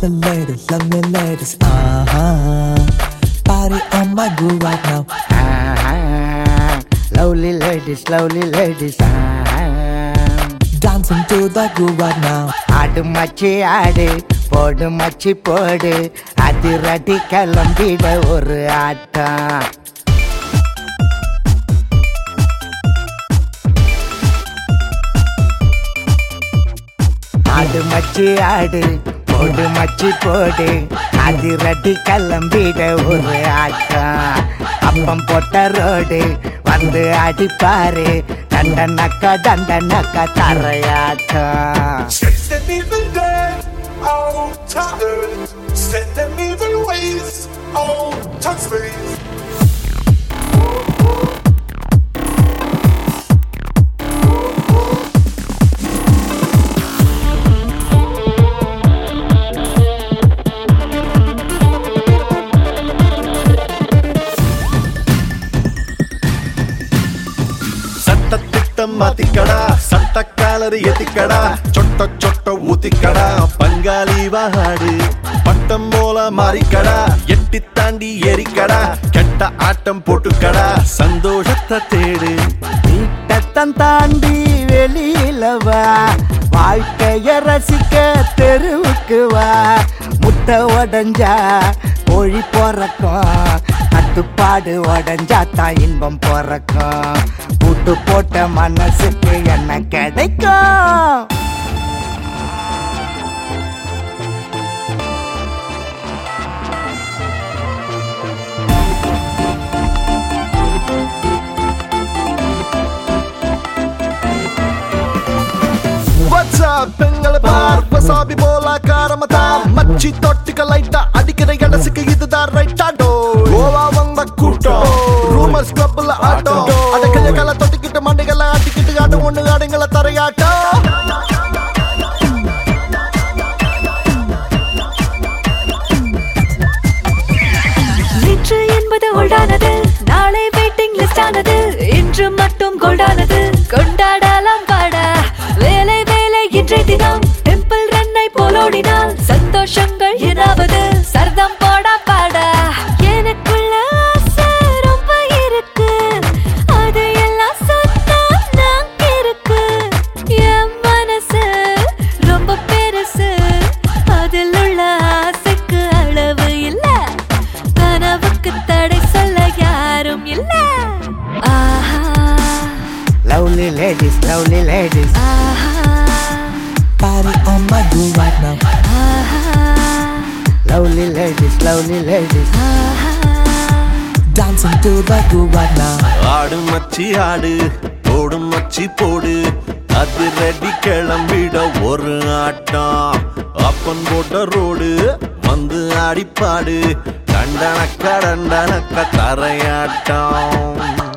the ladies, lovely ladies. Uh huh. Party on my groove right now. Lovely ladies lovely ladies Dancing to the groove right now. ஆடு மச்சி ஆடு போடு மச்சி போடு அதிரடி கிளம்பிட ஒரு ஆட்டம் ஆடு மச்சி ஆடு போடு மச்சி போடு அதிரடி கிளம்பிட ஒரு ஆட்டம் அப்பம் போட்ட ரோடு வந்து அடிப்பாரு தண்டனக்கா தண்டனக்கா தரையாட்டம் Set them even dead, oh, tired. Set them even ways, oh, touch space. சட்டத்திட்டம் மாத்திக்கடா சட்ட காலரி எத்திக்கடா சொட்ட சொட்ட ஊத்திக்கடா பங்காளி வாடு பட்டம் போல மாறிக்கடா எட்டி தாண்டி ஏறிக்கடா கெட்ட ஆட்டம் போட்டுக்கடா சந்தோஷத்தை தேடு வீட்டத்தம் தாண்டி வெளியில வா வாழ்க்கைய ரசிக்க தெருவுக்கு வா முட்டை உடஞ்சா கோழி பிறக்கும் கட்டுப்பாடு உடஞ்சா தான் இன்பம் பிறக்கும் புட்டு போட்ட மனசுக்கு என்ன கிடைக்கும் What's up பெண்களை பார் வசாபி போல காரமதா மச்சி தொட்டுக்க லைட்டா அடிக்கிற இடசுக்கு இதுதான் ரைட்டாடோ கோவா வந்த கூட்டம் ரூமர்ஸ் கிளப்ல ஆட்டம் அடக்கைய கலை தொட்டிக்கிட்டு மண்டைகளை ஆட்டிக்கிட்டு ஆட்டு ஒண்ணு ஆடுங்களை தரையாட்டம் நேற்று என்பது ஓல்டானது நாளை வெயிட்டிங் லிஸ்ட் ஆனது இன்று மட்டும் கோல்டானது கொண்டாடலாம் பாடா வேலை வேலை இன்றைய தினம் டெம்பிள் ரன்னை போலோடினால் சந்தோஷங்கள் எதாவது சர்தம் போடா பாடா எனக்குள்ள ஆசை ரொம்ப இருக்கு அது எல்லாம் சொன்னா நான் இருக்கு என் மனசு ரொம்ப பெருசு அதில் உள்ள ஆசைக்கு அளவு இல்ல கனவுக்கு தடை சொல்ல யாரும் இல்ல ஆஹா லவ்லி லேடிஸ் லவ்லி லேடிஸ் ஆஹா Party on my groove right now. ஆஹா லவ்லி லேடிஸ் லவ்லி லேடிஸ் ஆஹா Dancing to the groove right now. ஆடு மச்சி ஆடு போடு மச்சி போடு அது ரெடி கிளம்பிட ஒரு ஆட்டம் அப்பன் போட்ட ரோடு வந்து அடிப்பாடு கண்டனக்க டண்டனக்க தரையாட்டம்